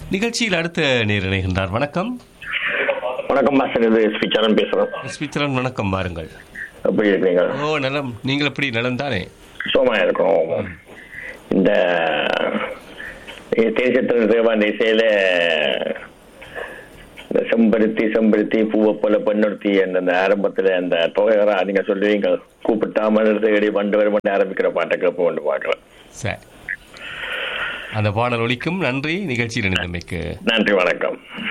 நிகழ்ச்சியில் அடுத்த நேர் இணைகின்றார் வணக்கம் வணக்கம் மாஸ்டர் இது எஸ்பி சரண் பேசுறேன் ஸ்மித்ரன் வணக்கம் வாருங்கள் எப்படி இருக்கீங்க ஓ நலம் நீங்கள் எப்படி நலம் தானே சுகமா இருக்கோம் இந்த தேசத்தின் தேவாண்ட இசையில இந்த செம்பருத்தி செம்பருத்தி பூவை போல பெண்ணொருத்தி அந்த அந்த ஆரம்பத்துல அந்த தொகையரா நீங்க சொல்லுவீங்க கூப்பிட்டா மலர் தேடி பண்டு வரும் பண்ணி ஆரம்பிக்கிற பாட்டை கேட்ப கொண்டு பாக்குறேன் சரி அந்த பாடல் ஒலிக்கும் நன்றி நிகழ்ச்சியில் இணைந்தமைக்கு நன்றி வணக்கம்